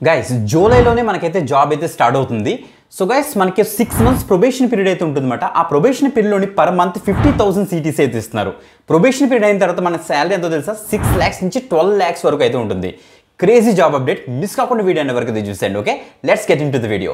guys జూలైలోనే మనకైతే job అయితే start అవుతుంది సో గైస్ మనకి సిక్స్ మంత్స్ ప్రొబేషన్ పీరియడ్ అయితే ఉంటుందన్నమాట ఆ ప్రొబేషన్ పీరియడ్లోని per month fifty thousand CTC అయితే ఇస్తున్నారు ప్రొబేషన్ పీరియడ్ అయిన తర్వాత మన శాలరీ ఎంతో తెలుసా సిక్స్ ల్యాక్స్ నుంచి ట్వెల్వ్ ల్యాక్స్ వరకు అయితే ఉంటుంది క్రేజీ జాబ్ అప్డేట్ మిస్ కాకుండా వీడియో అనే వరకు అయితే చూసేయండి okay let's get into the video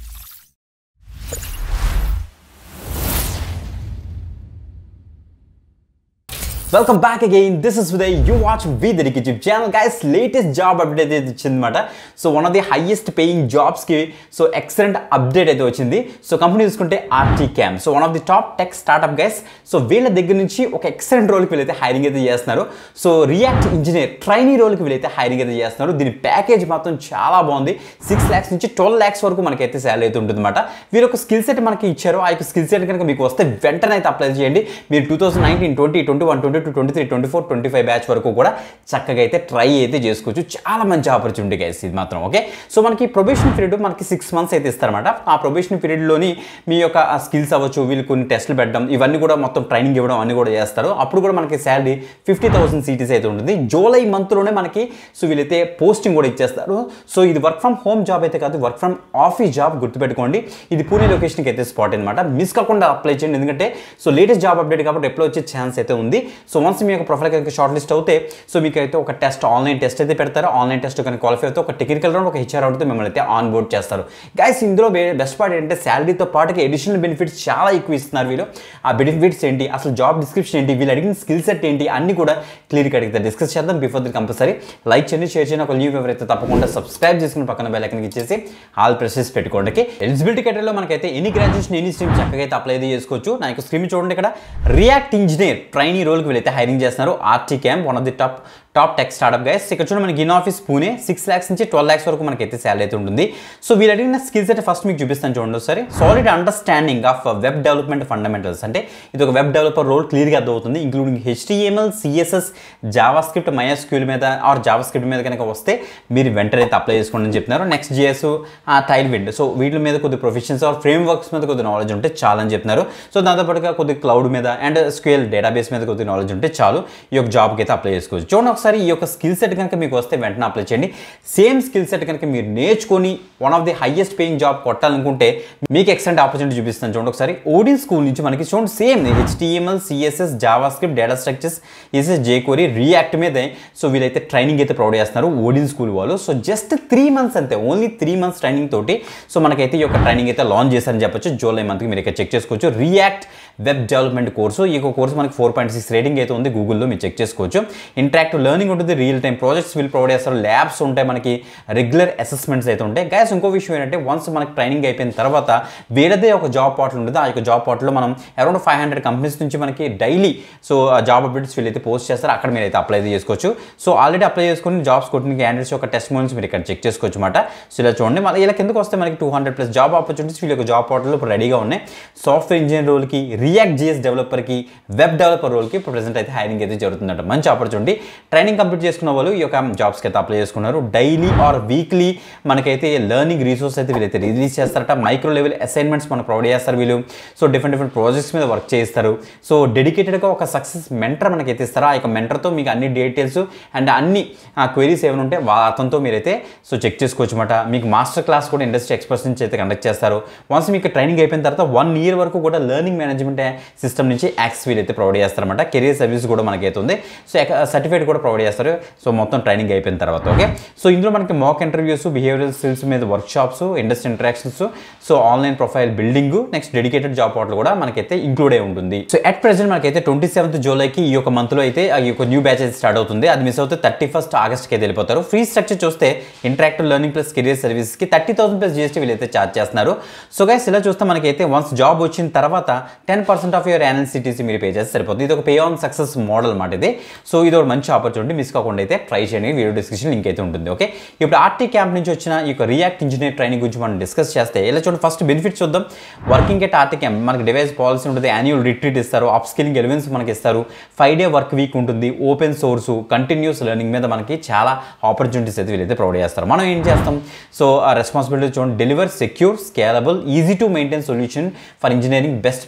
welcome back again this is with you watch we the YouTube channel guys latest job update అయితే ఇచ్చిందన్నమాట so one of the highest paying జాబ్స్కి so excellent update అయితే వచ్చింది so company చూసుకుంటే RT camp so one of the top tech startup guys so వీళ్ళ దగ్గర నుంచి ఒక ఎక్సలెంట్ రోల్కి వీళ్ళైతే హైరింగ్ అయితే చేస్తున్నారు సో రియాక్ట్ ఇంజనీర్ ట్రైనీ రోల్కి వీళ్ళైతే హైరింగ్ అయితే చేస్తున్నారు దీని ప్యాకేజ్ మాత్రం చాలా బాగుంది సిక్స్ ల్యాక్స్ నుంచి ట్వెల్వ్ ల్యాక్స్ వరకు మనకైతే శాలరీ అయితే ఉంటుందన్నమాట వీరు ఒక స్కిల్ సెట్ మనకి ఇచ్చారు ఆ యొక్క స్కిల్ సెట్ కనుక మీకు వస్తే వెంటనే అయితే అప్లై చేయండి మీరు two thousand nineteen twenty twenty one twenty two twenty three twenty four twenty five batch వరకు కూడా చక్కగా అయితే ట్రై అయితే చేసుకోవచ్చు చాలా మంచి ఆపర్చునిటీ గైస్ ఇది మాత్రం ఓకే సో మనకి ప్రొబేషన్ పీరియడ్ మనకి సిక్స్ మంత్స్ అయితే ఇస్తారన్నమాట ఆ ప్రొబేషన్ పీరియడ్లోని మీ యొక్క స్కిల్స్ అవ్వచ్చు వీళ్ళు కొన్ని టెస్టులు పెట్టడం ఇవన్నీ కూడా మొత్తం ట్రైనింగ్ ఇవ్వడం అన్ని కూడా చేస్తారు అప్పుడు కూడా మనకి శాలరీ ఫిఫ్టీ థౌసండ్ సీటీస్ అయితే ఉంటుంది జూలై మంత్లోనే మనకి సో వీళ్ళైతే పోస్టింగ్ కూడా ఇచ్చేస్తారు సో ఇది వర్క్ ఫ్రమ్ హోమ్ జాబ్ అయితే కాదు వర్క్ ఫ్రమ్ ఆఫీస్ జాబ్ గుర్తుపెట్టుకోండి ఇది పూణే లొకేషన్కి అయితే స్పాట్ అనమాట మిస్ కాకుండా అప్లై చేయండి ఎందుకంటే సో లేటెస్ట్ జాబ్ అప్డేట్ కాబట్టి ఎప్పుడు వచ్చే ఛాన్స్ అయితే ఉంది సో వన్స్ మీ యొక్క ప్రొఫైల్ కనుక షార్ట్ లిస్ట్ అవుతే సో మీకు అయితే ఒక టెస్ట్ ఆన్లైన్ టెస్ట్ అయితే పెడతారు ఆన్లైన్ టెస్ట్ కనుక క్వాలిఫై అవుతే ఒక టెక్నికల్ రౌండ్ ఒక హెచ్ఆర్ అవుతే మిమ్మల్ని అయితే ఆన్ బోర్డ్ చేస్తారు గైస్ ఇందులో బెస్ట్ పార్ట్ ఏంటంటే శాలరీతో పాటుకి అడిషనల్ బెనిఫిట్స్ చాలా ఎక్కువ ఇస్తున్నారు వీళ్ళు ఆ బెనిఫిట్స్ ఏంటి అసలు జాబ్ డిస్క్రిప్షన్ ఏంటి వీళ్ళు అడిగిన స్కిల్ సెట్ ఏంటి అన్ని కూడా క్లియర్గా అడిగితే డిస్కస్ చేద్దాం బిఫోర్ ది కంపల్సరీ లైక్ చేయండి షేర్ చేయండి ఒక న్యూ ఎవరైతే తప్పకుండా సబ్స్క్రైబ్ చేసుకుని పక్కన బెల్ ఐకన్కి ఇచ్చేసి ఆల్ ప్రెసెస్ పెట్టుకోండి ఎలిజిబిలిటీ కేటర్లో మనకైతే ఎనీ గ్రాడ్యుయేషన్ ఎనీ స్ట్రీమ్ చక్కగా అయితే అప్లై అయితే చేసుకోవచ్చు నా యొక్క స్క్రీన్ చూడండి ఇక్కడ రియాక్ట్ ఇంజనీర్ ట్రైనీ రోల్కి వీళ్ళైతే హైరింగ్ చేస్తున్నారు RT camp one of the top top tech startup guys ఇక్కడ చూడండి మనకి in office Pune six lakhs నుంచి ట్వెల్వ్ ల్యాక్స్ వరకు మనకి అయితే శాలరీ అయితే ఉంటుంది సో వీళ్ళు అడిగిన స్కిల్స్ అయితే ఫస్ట్ మీకు చూపిస్తాను చూడండి ఒకసారి solid understanding of web development fundamentals అంటే ఇది ఒక వెబ్ డెవలపర్ రోల్ క్లియర్గా అర్థమవుతుంది including HTML CSS JavaScript MySQL మీద ఆర్ జావా స్క్రిప్ట్ మీద కనుక వస్తే మీరు వెంటనే అయితే అప్లై చేసుకోండి అని చెప్తున్నారు next JS Tailwind so వీటి మీద కొద్ది ప్రొఫెషన్స్ ఆర్ ఫ్రేమ్ వర్క్స్ మీద కొద్ది నాలెడ్జ్ ఉంటే చాలా అని చెప్తున్నారు సో దాంతోపాటుగా కొద్ది క్లౌడ్ మీద అండ్ స్క్వేల్ డేటాబేస్ మీద కొద్ది నాలెడ్జ్ ఉంటే చాలు ఈ యొక్క జాబ్కి అయితే అప్లై చేసుకోవచ్చు చూడండి ఒకసారి ఈ యొక్క స్కిల్ సెట్ కనుక మీకు వస్తే వెంటనే అప్లై చేయండి సేమ్ స్కిల్ సెట్ కనుక మీరు నేర్చుకొని one of the highest paying job కొట్టాలనుకుంటే మీకు ఎక్సలెంట్ ఆపర్చునిటీ చూపిస్తాను చూడండి ఒకసారి ఓడిన్ స్కూల్ నుంచి మనకి చూడండి same HTML CSS JavaScript data structures SS jQuery React మీదే సో వీళ్ళైతే ట్రైనింగ్ అయితే ప్రొవైడ్ చేస్తున్నారు ఓడిన్ స్కూల్ వాళ్ళు సో జస్ట్ త్రీ మంత్స్ అంతే ఓన్లీ త్రీ మంత్స్ ట్రైనింగ్ తోటి సో మనకైతే ఈ యొక్క ట్రైనింగ్ అయితే లాంచ్ చేశారని చెప్పొచ్చు జూలై మంత్కి మీరు ఇక్కడ చెక్ చేసుకోవచ్చు రియాక్ట్ వెబ్ డెవలప్మెంట్ కోర్సు ఈ యొక్క కోర్సు మనకి ఫోర్ పాయింట్ సిక్స్ రేటింగ్ అయితే ఉంది గూగుల్లో మీరు చెక్ చేసుకోవచ్చు ఇంటరాక్టివ్ లెర్నింగ్ ఉంటుంది రియల్ టైం ప్రాజెక్ట్స్ వీళ్ళు ప్రొవైడ్ చేస్తారు ల్యాబ్స్ ఉంటాయి మనకి రెగ్యులర్ అసెస్మెంట్స్ అయితే ఉంటాయి గ్యాస్ ఇంకో విషయం ఏంటంటే వన్స్ మనకి ట్రైనింగ్ అయిపోయిన తర్వాత వేరేదే ఒక జాబ్ పోర్టల్ ఉంటుంది ఆ యొక్క జాబ్ పోర్టల్లో మనం అరౌండ్ ఫైవ్ హండ్రెడ్ కంపెనీస్ నుంచి మనకి డైలీ సో ఆ జాబ్ అప్డేట్స్ వీళ్ళైతే పోస్ట్ చేస్తారు అక్కడ మీరు అయితే అప్లై చేసుకోవచ్చు సో ఆల్రెడీ అప్లై చేసుకుని జాబ్స్ కొట్టిన క్యాండిడేట్స్ యొక్క టెస్ట్ మోన్స్ మీరు ఇక్కడ చెక్ చేసుకోవచ్చు అనమాట సో ఇలా చూడండి మళ్ళీ ఇలా కిందకు వస్తే మనకి two hundred plus job opportunities వీళ్ళ యొక్క జాబ్ పోర్టల్ ఇప్పుడు రెడీగా ఉన్నాయి సాఫ్ట్వేర్ ఇంజనీర్ రోల్కి రియాక్ట్ జిఎస్ డెవలపర్కి వెబ్ డెవలపర్ రోల్కి ఇప్పుడు ప్రెసెంట్ అయితే హైరింగ్ అయితే జరుగుతుందంట మంచి ఆపర్చునిటీ ట్రైనింగ్ కంప్లీట్ చేసుకున్న వాళ్ళు ఈ యొక్క జాబ్స్కి అయితే అప్లై చేసుకున్నారు డైలీ ఆర్ వీక్లీ మనకైతే లెర్నింగ్ రీసోర్స్ అయితే వీళ్ళైతే రిలీజ్ చేస్తారట మైక్రో లెవెల్ అసైన్మెంట్స్ మనకు ప్రొవైడ్ చేస్తారు వీళ్ళు సో డిఫరెంట్ డిఫరెంట్ ప్రాజెక్ట్స్ మీద వర్క్ చేస్తారు సో డెడికేటెడ్గా ఒక సక్సెస్ మెంటర్ మనకైతే ఇస్తారా ఆ యొక్క మెంటర్తో మీకు అన్ని డీటెయిల్స్ అండ్ అన్ని క్వైరీస్ ఏమైనా ఉంటే వా- అతనితో మీరైతే సో చెక్ చేసుకోవచ్చు అనమాట మీకు మాస్టర్ క్లాస్ కూడా ఇండస్ట్రీ ఎక్స్పర్ట్స్ నుంచి అయితే కండక్ట్ చేస్తారు వన్స్ మీకు ట్రైనింగ్ అయిపోయిన తర్వాత వన్ ఇయర్ వరకు కూడా లెర్నింగ్ మేనేజ్మెంట్ సిస్టమ్ నుంచి యాక్స్ వీల్ అయితే ప్రొవైడ్ చేస్తారన్నమాట కెరీర్ సర్వీస్ కూడా మనకైతే ఉంది సో సర్టిఫికేట్ కూడా ప్రొవైడ్ చేస్తారు సో మొత్తం ట్రైనింగ్ అయిపోయిన తర్వాత ఓకే సో ఇందులో మనకి మాక్ ఇంటర్వ్యూస్ బిహేవియరల్ స్కిల్స్ మీద workshops industry interactions so online profile building next dedicated job portal కూడా మనకైతే ఇంక్లూడ్ అయి ఉంటుంది సో అట్ ప్రెసెంట్ మనకైతే ట్వంటీ సెవెంత్ జూలైకి ఈ యొక్క మంత్లో అయితే ఈ యొక్క న్యూ బ్యాచ్ అయితే స్టార్ట్ అవుతుంది అది మిస్ అవుతే థర్టీ ఫస్ట్ ఆగస్ట్కి అయితే వెళ్ళిపోతారు ఫ్రీ స్ట్రక్చర్ చూస్తే ఇంటరాక్టివ్ లెర్నింగ్ ప్లస్ కెరియర్ సర్వీస్కి థర్టీ థౌసండ్ ప్లస్ జిఎస్టీ వీళ్ళైతే ఛార్జ్ చేస్తున్నారు సో గైస్ ఇలా చూస్తే మనకైతే వన్స్ జాబ్ వచ్చిన తర్వాత ten percent of your annual CTC మీరు పే చేస్తే సరిపోతుంది ఇది ఒక పే ఆన్ సక్సెస్ మోడల్ మాట ఇది సో ఇది ఒక మంచి ఆపర్చునిటీ మిస్ కాకుండా అయితే ట్రై చేయండి వీడియో డిస్క్రిప్షన్ లింక్ అయితే ఉంటుంది ఓకే ఇప్పుడు ఆర్టీ క్యాంప్ నుంచి వచ్చిన ఈ యొక్క రియాక్ట్ ఇంజనీర్ ట్రైనింగ్ గురించి మనం డిస్కస్ చేస్తే ఇలా చూడండి ఫస్ట్ బెనిఫిట్స్ చూద్దాం వర్కింగ్ ఎట్ ఆర్టీ క్యాంప్ మనకి డివైస్ పాలసీ ఉంటుంది యాన్యువల్ రిట్రీట్ ఇస్తారు అప్ స్కిల్లింగ్ ఎలివెన్స్ మనకి ఇస్తారు ఫైవ్ డే వర్క్ వీక్ ఉంటుంది ఓపెన్ సోర్స్ కంటిన్యూస్ లెర్నింగ్ మీద మనకి చాలా ఆపర్చునిటీస్ అయితే వీళ్ళైతే ప్రొవైడ్ చేస్తారు మనం ఏం చేస్తాం సో ఆ రెస్పాన్సిబిలిటీ చూడండి deliver secure scalable easy to maintain solution for engineering best practices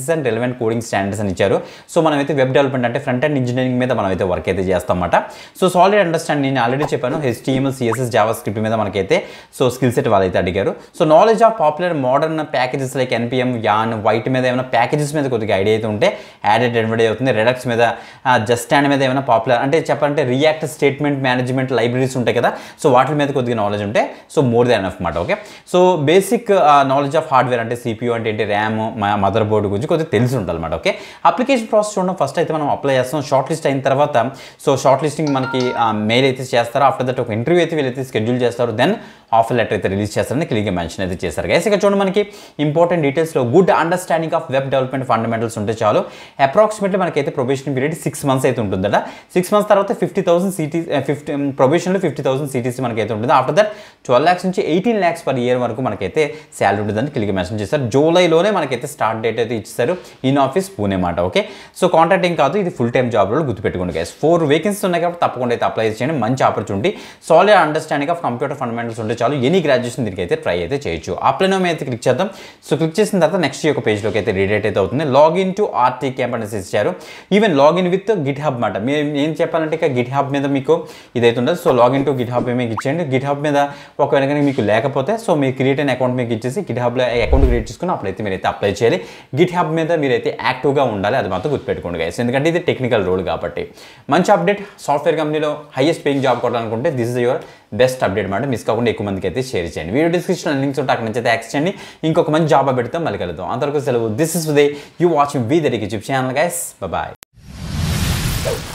practices and relevant coding standards అని ఇచ్చారు సో మనమైతే వెబ్ డెవలప్మెంట్ అంటే ఫ్రంట్ అండ్ ఇంజనీరింగ్ మీద మనం అయితే వర్క్ అయితే చేస్తామన్నమాట సో సాలిడ్ అండర్స్టాండ్ నేను ఆల్రెడీ చెప్పాను హెచ్టీఎంఎల్ సిఎస్ఎస్ జావా స్క్రిప్ట్ మీద మనకైతే సో స్కిల్ సెట్ వాళ్ళైతే అడిగారు so knowledge of popular modern packages like NPM యాన్ వైట్ మీద ఏమైనా ప్యాకేజెస్ మీద కొద్దిగా ఐడియా అయితే ఉంటే యాడెడ్ అడ్వర్టైజ్ అవుతుంది రెడక్స్ మీద జస్ట్ స్టాండ్ మీద ఏమైనా పాపులర్ అంటే చెప్పాలంటే రియాక్ట్ స్టేట్మెంట్ మేనేజ్మెంట్ లైబ్రరీస్ ఉంటాయి కదా సో వాటి మీద కొద్దిగా నాలెడ్జ్ ఉంటే సో మోర్ దాన్ ఎనఫ్ మాట okay so basic knowledge of hardware అంటే సిపియూ అంటే ఏంటి ర్యామ్ మదర్ బోర్డు గురించి కొద్దిగా తెలిసి ఉండాలి అనమాట ఓకే అప్లికేషన్ ప్రాసెస్ చూడడం ఫస్ట్ అయితే మనం అప్లై చేస్తాం షార్ట్ లిస్ట్ అయిన తర్వాత సో షార్ట్ లిస్టింగ్ మనకి మెయిల్ అయితే చేస్తారో ఆఫ్టర్ దట్ ఒక ఇంటర్వ్యూ అయితే వీళ్ళైతే స్కెడ్యూల్ చేస్తారు దెన్ ఆఫర్ లెటర్ అయితే రిలీజ్ చేస్తారని క్లియర్గా మెన్షన్ అయితే చేశారు గైస్ ఇక చూడండి మనకి ఇంపార్టెంట్ డీటెయిల్స్లో good understanding of web development fundamentals ఉంటే చాలు అప్రాక్సిమేట్లీ మనకైతే ప్రొబేషన్ పీరియడ్ సిక్స్ మంత్స్ అయితే ఉంటుందట సిక్స్ మంత్స్ తర్వాత ఫిఫ్టీ థౌసండ్ సిటీ ఫిఫ్టీ ప్రొబేషన్లో ఫిఫ్టీ థౌసండ్ సిటీసీ మనకైతే ఉంటుంది ఆఫ్టర్ దట్ ట్వెల్వ్ ల్యాక్స్ నుంచి ఎయిటీన్ ల్యాక్స్ పర్ ఇయర్ వరకు మనకైతే శాలరీ ఉంటుందని క్లియర్గా మెన్షన్ చేస్తారు జూలైలోనే మనకైతే స్టార్ట్ డేట్ అయితే ఇచ్చారు ఇన్ ఆఫీస్ పూణే మాట ఓకే సో కాంట్రాక్ట్ ఏం కాదు ఇది ఫుల్ టైం జాబ్ రోల్ గుర్తుపెట్టుకోండి గైస్ ఫోర్ వేకెన్సీస్ ఉన్నాయి కాబట్టి తప్పకుండా అయితే అప్లై చేయండి మంచి opportunity solid understanding of computer fundamentals ఉంటే చాలు ఎనీ గ్రాడ్యుయేషన్ దీనికి అయితే ట్రై అయితే చేయొచ్చు అప్లైనో అయితే క్లిక్ చేద్దాం సో క్లిక్ చేసిన తర్వాత నెక్స్ట్ యొక్క పేజ్లోకి అయితే రీడేట్ అయితే అవుతుంది లాగిన్ టు ఆర్టీ క్యాంప్ అనేసి ఇచ్చారు even login with GitHub మాట మీరు ఏం చెప్పాలంటే ఇక గిట్ హబ్ మీద మీకు ఇదైతే ఉండదు so login to GitHub మీకు ఇచ్చేయండి గిట్ హబ్ మీద ఒకవేళ కనుక మీకు లేకపోతే సో మీరు క్రియేట్ అయిన అకౌంట్ మీకు ఇచ్చేసి గిట్ హబ్లో అకౌంట్ క్రియేట్ చేసుకుని అప్పుడైతే మీరైతే అప్లై చేయాలి గిట్ హబ్ మీద మీరైతే యాక్టివ్గా ఉండాలి అది మాత్రం గుర్తుపెట్టుకోండి గైస్ ఎందుకంటే ఇది టెక్నికల్ రోల్ కాబట్టి మంచి అప్డేట్ సాఫ్ట్వేర్ కంపెనీలో హైయెస్ట్ పేయింగ్ జాబ్ కొట్టాలనుకుంటే this is your best update మాట మిస్ కాకుండా ఎక్కువ మందికి అయితే షేర్ చేయండి వీడియో డిస్క్రిప్షన్ లింక్స్ ఉంటే అక్కడ నుంచి అయితే యాక్స్ చేయండి ఇంకొక మంచి జాబ్ పెడతాం మళ్ళీ కలుద్దాం అంతవరకు సెలవు this is they you watching we దరికి యూట్యూబ్ ఛానల్ గైస్ బాయ్